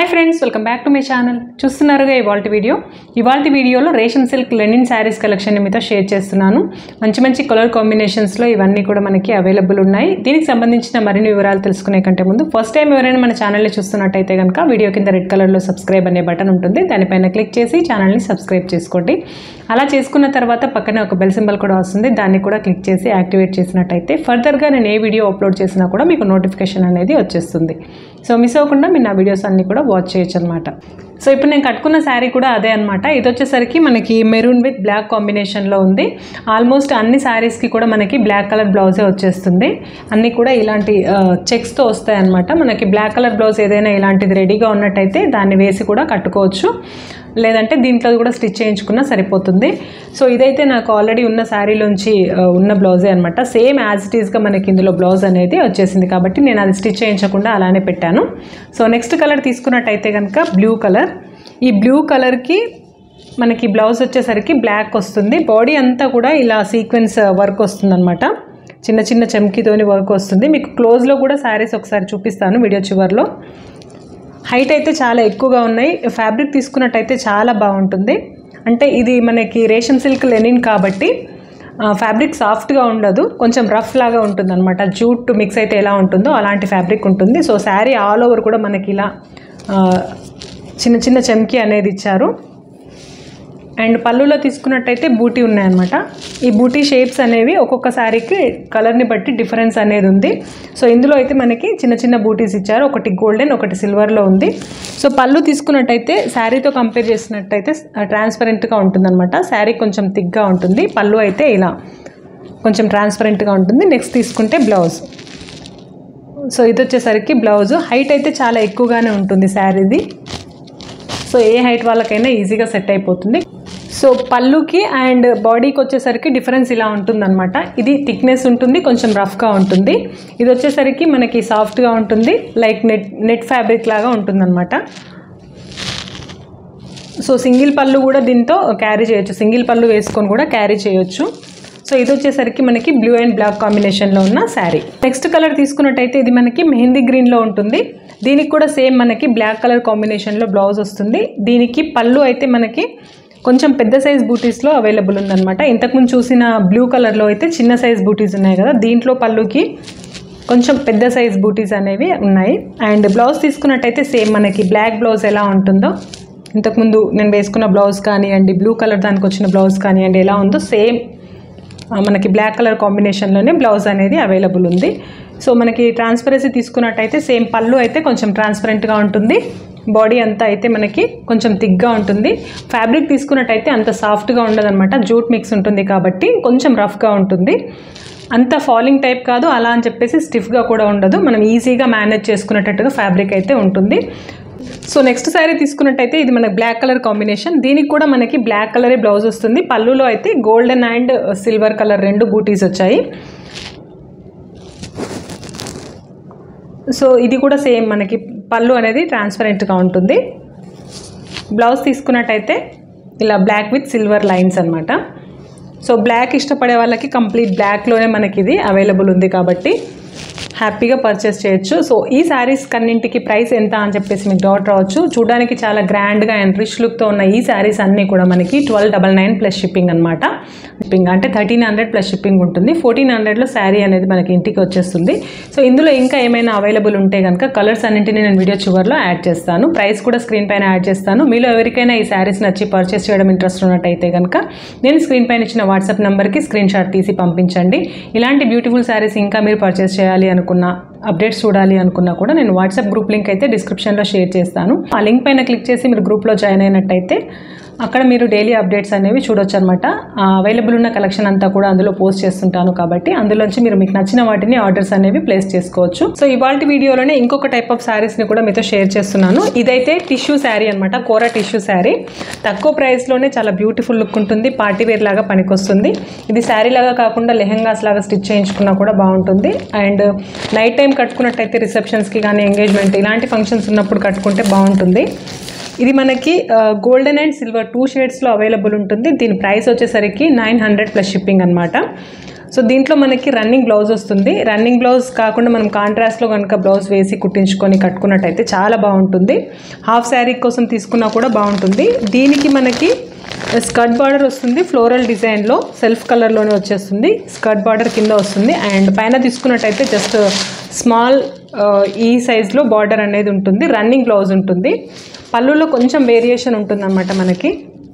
friends welcome back to my channel చూస్తున్నారుగా ఇవాళ video ఇవాళ వీడియోలో రేషన్ సిల్క్ లెనిన్ శారీస్ కలెక్షన్ మీతో షేర్ చేస్తున్నాను మంచి మంచి కలర్ కాంబినేషన్స్లో ఇవన్నీ కూడా మనకి అవైలబుల్ ఉన్నాయి దీనికి సంబంధించిన మరిన్ని వివరాలు తెలుసుకునే కంటే ముందు ఫస్ట్ టైం ఎవరైనా మన ఛానల్ని చూస్తున్నట్టయితే కనుక వీడియో కింద రెడ్ కలర్లో సబ్స్క్రైబ్ అనే బటన్ ఉంటుంది దానిపైన క్లిక్ చేసి ఛానల్ని సబ్స్క్రైబ్ చేసుకోండి అలా చేసుకున్న తర్వాత పక్కనే ఒక బెల్ సింబల్ కూడా వస్తుంది దాన్ని కూడా క్లిక్ చేసి యాక్టివేట్ చేసినట్టయితే ఫర్దర్గా నేను ఏ వీడియో అప్లోడ్ చేసినా కూడా మీకు నోటిఫికేషన్ అనేది వచ్చేస్తుంది సో మిస్ అవ్వకుండా మీరు నా వీడియోస్ అన్ని కూడా వాచ్ చేయొచ్చు అనమాట సో ఇప్పుడు నేను కట్టుకున్న శారీ కూడా అదే అనమాట ఇది వచ్చేసరికి మనకి మెరూన్ విత్ బ్లాక్ కాంబినేషన్లో ఉంది ఆల్మోస్ట్ అన్ని శారీస్కి కూడా మనకి బ్లాక్ కలర్ బ్లౌజే వచ్చేస్తుంది అన్నీ కూడా ఇలాంటి చెక్స్తో వస్తాయి అనమాట మనకి బ్లాక్ కలర్ బ్లౌజ్ ఏదైనా ఇలాంటిది రెడీగా ఉన్నట్టయితే దాన్ని వేసి కూడా కట్టుకోవచ్చు లేదంటే దీంట్లో కూడా స్టిచ్ చేయించుకున్నా సరిపోతుంది సో ఇదైతే నాకు ఆల్రెడీ ఉన్న శారీలోంచి ఆ, ఉన్న బ్లౌజే అనమాట సేమ్ యాజ్ ఇట్ ఈస్గా మనకి ఇందులో బ్లౌజ్ అనేది వచ్చేసింది కాబట్టి నేను అది స్టిచ్ చేయించకుండా అలానే పెట్టాను సో నెక్స్ట్ కలర్ తీసుకున్నట్టయితే కనుక బ్లూ కలర్ ఈ బ్లూ కలర్కి మనకి బ్లౌజ్ వచ్చేసరికి బ్లాక్ వస్తుంది బాడీ అంతా కూడా ఇలా సీక్వెన్స్ వర్క్ వస్తుందన్నమాట చిన్న చిన్న చెమ్కీతోని వర్క్ వస్తుంది మీకు క్లోజ్లో కూడా శారీస్ ఒకసారి చూపిస్తాను వీడియో చివరిలో హైట్ అయితే చాలా ఎక్కువగా ఉన్నాయి ఫ్యాబ్రిక్ తీసుకున్నట్టయితే చాలా బాగుంటుంది అంటే ఇది మనకి రేషన్ సిల్క్ లెనిన్ కాబట్టి ఫ్యాబ్రిక్ సాఫ్ట్గా ఉండదు కొంచెం రఫ్ లాగా ఉంటుంది అనమాట జూట్ మిక్స్ అయితే ఎలా ఉంటుందో అలాంటి ఫ్యాబ్రిక్ ఉంటుంది సో శారీ ఆల్ ఓవర్ కూడా మనకి ఇలా ఆ, చిన్న చిన్న చెమ్కి అనేది ఇచ్చారు అండ్ పళ్ళులో తీసుకున్నట్టయితే బూటీ ఉన్నాయన్నమాట ఈ బూటీ షేప్స్ అనేవి ఒక్కొక్క శారీకి కలర్ని బట్టి డిఫరెన్స్ అనేది ఉంది సో ఇందులో అయితే మనకి చిన్న చిన్న బూటీస్ ఇచ్చారు ఒకటి గోల్డెన్ ఒకటి సిల్వర్లో ఉంది సో పళ్ళు తీసుకున్నట్టయితే శారీతో కంపేర్ చేసినట్టయితే ట్రాన్స్పరెంట్గా ఉంటుందన్నమాట శారీ కొంచెం థిక్గా ఉంటుంది పళ్ళు అయితే ఇలా కొంచెం ట్రాన్స్పరెంట్గా ఉంటుంది నెక్స్ట్ తీసుకుంటే బ్లౌజ్ సో ఇది వచ్చేసరికి బ్లౌజ్ హైట్ అయితే చాలా ఎక్కువగానే ఉంటుంది శారీది సో ఏ హైట్ వాళ్ళకైనా ఈజీగా సెట్ అయిపోతుంది సో పళ్ళుకి అండ్ బాడీకి వచ్చేసరికి డిఫరెన్స్ ఇలా ఉంటుందన్నమాట ఇది థిక్నెస్ ఉంటుంది కొంచెం రఫ్గా ఉంటుంది ఇది వచ్చేసరికి మనకి సాఫ్ట్గా ఉంటుంది లైక్ నెట్ నెట్ ఫ్యాబ్రిక్ లాగా ఉంటుందన్నమాట సో సింగిల్ పళ్ళు కూడా దీంతో క్యారీ చేయొచ్చు సింగిల్ పళ్ళు వేసుకొని కూడా క్యారీ చేయొచ్చు సో ఇది వచ్చేసరికి మనకి బ్లూ అండ్ బ్లాక్ కాంబినేషన్లో ఉన్న శారీ నెక్స్ట్ కలర్ తీసుకున్నట్టయితే ఇది మనకి మెహందీ గ్రీన్లో ఉంటుంది దీనికి కూడా సేమ్ మనకి బ్లాక్ కలర్ కాంబినేషన్లో బ్లౌజ్ వస్తుంది దీనికి పళ్ళు అయితే మనకి కొంచెం పెద్ద సైజ్ బూటీస్లో అవైలబుల్ ఉందన్నమాట ఇంతకుముందు చూసిన బ్లూ కలర్లో అయితే చిన్న సైజ్ బూటీస్ ఉన్నాయి కదా దీంట్లో పళ్ళుకి కొంచెం పెద్ద సైజ్ బూటీస్ అనేవి ఉన్నాయి అండ్ బ్లౌజ్ తీసుకున్నట్టయితే సేమ్ మనకి బ్లాక్ బ్లౌజ్ ఎలా ఉంటుందో ఇంతకుముందు నేను వేసుకున్న బ్లౌజ్ కానివ్వండి బ్లూ కలర్ దానికి వచ్చిన బ్లౌజ్ కానివ్వండి ఎలా ఉందో సేమ్ ఆ, మనకి బ్లాక్ కలర్ కాంబినేషన్లోనే బ్లౌజ్ అనేది అవైలబుల్ ఉంది సో మనకి ట్రాన్స్పరెన్సీ తీసుకున్నట్టయితే సేమ్ పళ్ళు అయితే కొంచెం ట్రాన్స్పరెంట్గా ఉంటుంది బాడీ అంతా అయితే మనకి కొంచెం థిక్గా ఉంటుంది ఫ్యాబ్రిక్ తీసుకున్నట్టయితే అంత సాఫ్ట్గా ఉండదన్నమాట జూట్ మిక్స్ ఉంటుంది కాబట్టి కొంచెం రఫ్గా ఉంటుంది అంత ఫాలింగ్ టైప్ కాదు అలా అని చెప్పేసి స్టిఫ్గా కూడా ఉండదు మనం ఈజీగా మేనేజ్ చేసుకునేటట్టుగా ఫ్యాబ్రిక్ అయితే ఉంటుంది సో నెక్స్ట్ శారీ తీసుకున్నట్టయితే ఇది మనకి బ్లాక్ కలర్ కాంబినేషన్ దీనికి కూడా మనకి బ్లాక్ కలరే బ్లౌజ్ వస్తుంది పళ్ళులో అయితే గోల్డెన్ అండ్ సిల్వర్ కలర్ రెండు బూటీస్ వచ్చాయి సో ఇది కూడా సేమ్ మనకి పళ్ళు అనేది ట్రాన్స్పరెంట్గా ఉంటుంది బ్లౌజ్ తీసుకున్నట్టయితే ఇలా బ్లాక్ విత్ సిల్వర్ లైన్స్ అనమాట సో బ్లాక్ ఇష్టపడే వాళ్ళకి కంప్లీట్ బ్లాక్లోనే మనకి ఇది అవైలబుల్ ఉంది కాబట్టి హ్యాపీగా పర్చేస్ చేయొచ్చు సో ఈ శారీస్ కన్నింటికి ప్రైస్ ఎంత అని చెప్పేసి మీకు డౌట్ రావచ్చు చూడడానికి చాలా గ్రాండ్గా అండ్ రిచ్ లుక్తో ఉన్న ఈ శారీస్ అన్నీ కూడా మనకి twelve double nine plus shipping అనమాట షిప్పింగ్ అంటే థర్టీన్ హండ్రెడ్ ప్లస్ షిప్పింగ్ ఉంటుంది ఫోర్టీన్ హండ్రెడ్లో శారీ అనేది మనకి ఇంటికి వచ్చేస్తుంది సో ఇందులో ఇంకా ఏమైనా అవైలబుల్ ఉంటే కనుక కలర్స్ అన్నింటినీ నేను వీడియో చివరిలో యాడ్ చేస్తాను ప్రైస్ కూడా స్క్రీన్ పైన యాడ్ చేస్తాను మీలో ఎవరికైనా ఈ శారీస్ నచ్చి పర్చేస్ చేయడం ఇంట్రెస్ట్ ఉన్నట్టయితే కనుక నేను స్క్రీన్ పైన ఇచ్చిన వాట్సాప్ నెంబర్కి స్క్రీన్ షాట్ తీసి పంపించండి ఇలాంటి బ్యూటిఫుల్ శారీస్ ఇంకా మీరు పర్చేస్ చేయాలి అనుకున్న అప్డేట్స్ చూడాలి అనుకున్నా కూడా నేను వాట్సాప్ గ్రూప్ లింక్ అయితే డిస్క్రిప్షన్లో షేర్ చేస్తాను ఆ లింక్ పైన క్లిక్ చేసి మీరు గ్రూప్లో జాయిన్ అయినట్టయితే అక్కడ మీరు డైలీ అప్డేట్స్ అనేవి చూడొచ్చు అనమాట అవైలబుల్ ఉన్న కలెక్షన్ అంతా కూడా అందులో పోస్ట్ చేస్తుంటాను కాబట్టి అందులోంచి మీరు మీకు నచ్చిన వాటిని ఆర్డర్స్ అనేవి ప్లేస్ చేసుకోవచ్చు సో ఇవాళ వీడియోలోనే ఇంకొక టైప్ ఆఫ్ శారీస్ని కూడా మీతో షేర్ చేస్తున్నాను ఇదైతే టిష్యూ శారీ అనమాట కోరా టిష్యూ శారీ తక్కువ ప్రైస్లోనే చాలా బ్యూటిఫుల్ లుక్ ఉంటుంది పార్టీ వేర్ లాగా పనికొస్తుంది ఇది శారీ లాగా కాకుండా లెహెంగాస్ లాగా స్టిచ్ చేయించుకున్నా కూడా బాగుంటుంది అండ్ నైట్ టైం కట్టుకున్నట్టయితే రిసెప్షన్స్కి కానీ ఎంగేజ్మెంట్ ఇలాంటి ఫంక్షన్స్ ఉన్నప్పుడు కట్టుకుంటే బాగుంటుంది ఇది మనకి గోల్డెన్ అండ్ సిల్వర్ టూ షేడ్స్లో అవైలబుల్ ఉంటుంది దీని ప్రైస్ వచ్చేసరికి నైన్ హండ్రెడ్ ప్లస్ షిప్పింగ్ అనమాట సో దీంట్లో మనకి రన్నింగ్ బ్లౌజ్ వస్తుంది రన్నింగ్ బ్లౌజ్ కాకుండా మనం కాంట్రాస్ట్లో కనుక బ్లౌజ్ వేసి కుట్టించుకొని కట్టుకున్నట్టయితే చాలా బాగుంటుంది హాఫ్ శారీ కోసం తీసుకున్నా కూడా బాగుంటుంది దీనికి మనకి స్కర్ట్ బార్డర్ వస్తుంది ఫ్లోరల్ డిజైన్లో సెల్ఫ్ కలర్లోనే వచ్చేస్తుంది స్కర్ట్ బార్డర్ కింద వస్తుంది అండ్ పైన తీసుకున్నట్టయితే జస్ట్ స్మాల్ ఈ సైజ్లో బార్డర్ అనేది ఉంటుంది రన్నింగ్ బ్లౌజ్ ఉంటుంది పళ్ళులో కొంచెం వేరియేషన్ ఉంటుందన్నమాట మనకి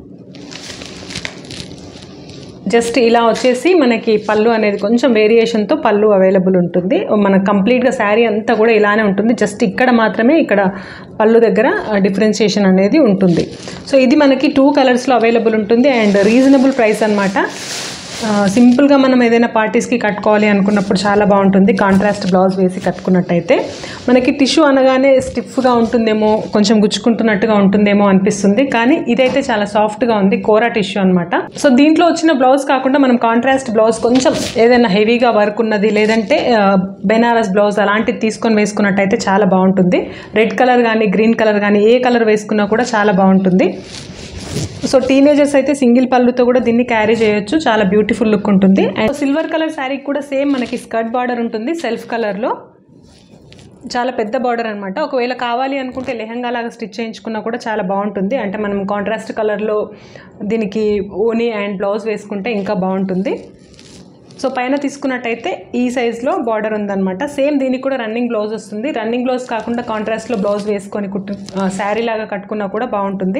జస్ట్ ఇలా వచ్చేసి మనకి పళ్ళు అనేది కొంచెం వేరియేషన్తో పళ్ళు అవైలబుల్ ఉంటుంది మన కంప్లీట్గా శారీ అంతా కూడా ఇలానే ఉంటుంది జస్ట్ ఇక్కడ మాత్రమే ఇక్కడ పళ్ళు దగ్గర డిఫరెన్షియేషన్ అనేది ఉంటుంది సో ఇది మనకి టూ కలర్స్లో అవైలబుల్ ఉంటుంది అండ్ రీజనబుల్ ప్రైస్ అనమాట సింపుల్గా మనం ఏదైనా పార్టీస్కి కట్టుకోవాలి అనుకున్నప్పుడు చాలా బాగుంటుంది కాంట్రాస్ట్ బ్లౌజ్ వేసి కట్టుకున్నట్టయితే మనకి టిష్యూ అనగానే స్టిఫ్గా ఉంటుందేమో కొంచెం గుచ్చుకుంటున్నట్టుగా ఉంటుందేమో అనిపిస్తుంది కానీ ఇదైతే చాలా సాఫ్ట్గా ఉంది కోరా టిష్యూ అనమాట సో దీంట్లో వచ్చిన బ్లౌజ్ కాకుండా మనం కాంట్రాస్ట్ బ్లౌజ్ కొంచెం ఏదైనా హెవీగా వర్క్ ఉన్నది లేదంటే ఆ, బెనారస్ బ్లౌజ్ అలాంటిది తీసుకొని వేసుకున్నట్టయితే చాలా బాగుంటుంది రెడ్ కలర్ కానీ గ్రీన్ కలర్ కానీ ఏ కలర్ వేసుకున్నా కూడా చాలా బాగుంటుంది సో టీనేజర్స్ అయితే సింగిల్ పళ్ళుతో కూడా దీన్ని క్యారీ చేయొచ్చు చాలా బ్యూటిఫుల్ లుక్ ఉంటుంది అండ్ సిల్వర్ కలర్ శారీకి కూడా సేమ్ మనకి స్కర్ట్ బార్డర్ ఉంటుంది సెల్ఫ్ కలర్లో చాలా పెద్ద బార్డర్ అనమాట ఒకవేళ కావాలి అనుకుంటే లెహంగా లాగా స్టిచ్ చేయించుకున్నా కూడా చాలా బాగుంటుంది అంటే మనం కాంట్రాస్ట్ కలర్లో దీనికి ఓనీ అండ్ బ్లౌజ్ వేసుకుంటే ఇంకా బాగుంటుంది సో పైన తీసుకున్నట్టయితే ఈ సైజ్లో బార్డర్ ఉందన్నమాట సేమ్ దీనికి కూడా రన్నింగ్ బ్లౌజ్ వస్తుంది రన్నింగ్ బ్లౌజ్ కాకుండా కాంట్రాస్ట్లో బ్లౌజ్ వేసుకొని కుట్టు శారీ లాగా కట్టుకున్నా కూడా బాగుంటుంది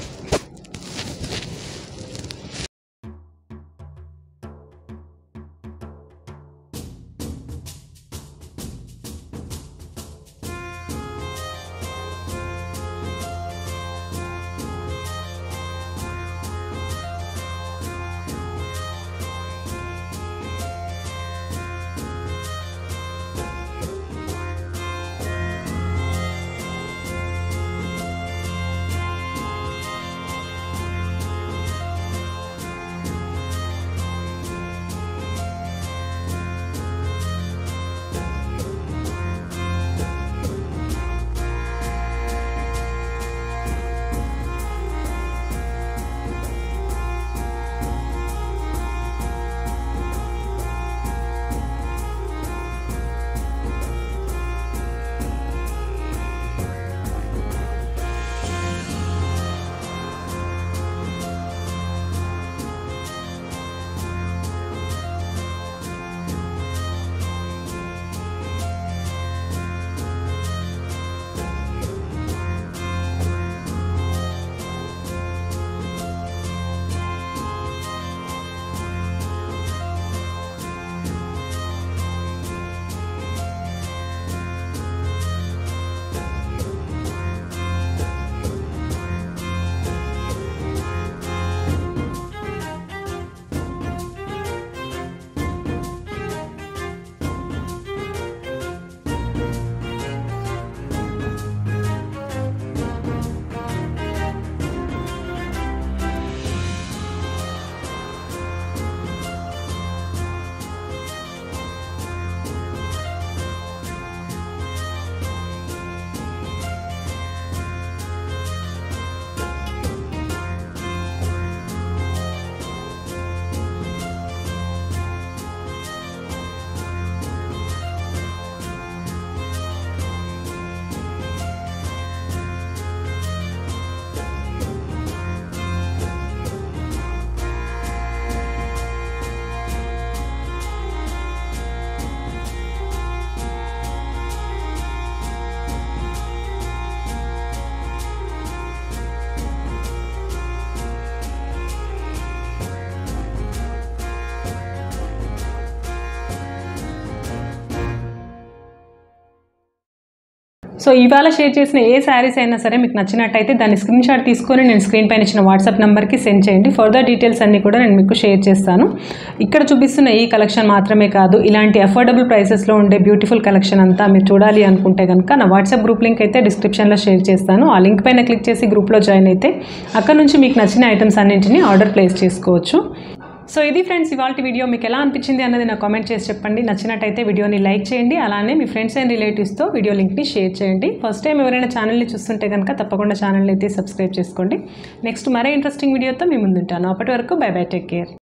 సో ఇవాళ షేర్ చేసిన ఏ శారీస్ అయినా సరే మీకు నచ్చినట్టయితే దాన్ని స్క్రీన్ షాట్ తీసుకొని నేను స్క్రీన్ పైన ఇచ్చిన వాట్సాప్ నెంబర్కి సెండ్ చేయండి ఫర్దర్ డీటెయిల్స్ అన్నీ కూడా నేను మీకు షేర్ చేస్తాను ఇక్కడ చూపిస్తున్న ఈ కలెక్షన్ మాత్రమే కాదు ఇలాంటి అఫోర్డబుల్ ప్రైసెస్లో ఉండే బ్యూటిఫుల్ కలెక్షన్ అంతా మీరు చూడాలి అనుకుంటే కనుక నా వాట్సాప్ గ్రూప్ లింక్ అయితే డిస్క్రిప్షన్లో షేర్ చేస్తాను ఆ లింక్ పైన క్లిక్ చేసి గ్రూప్లో జాయిన్ అయితే అక్కడ నుంచి మీకు నచ్చిన ఐటమ్స్ అన్నింటినీ ఆర్డర్ ప్లేస్ చేసుకోవచ్చు సో ఇది ఫ్రెండ్స్ ఇవాళ వీడియో మీకు ఎలా అనిపించింది అన్నది నాకు కామెంట్ చేసి చెప్పండి నచ్చినట్టయితే వీడియోని లైక్ చేయండి అలానే మీ ఫ్రెండ్స్ అండ్ రిలేటివ్స్తో వీడియో లింక్ని షేర్ చేయండి ఫస్ట్ టైం ఎవరైనా ఛానల్ని చూస్తుంటే కనుక తప్పకుండా ఛానల్ని అయితే సబ్స్క్రైబ్ చేసుకోండి నెక్స్ట్ మరే ఇంట్రెస్టింగ్ వీడియోతో మీ ముందుంటాను అప్పటి వరకు బై బై టేక్ కేర్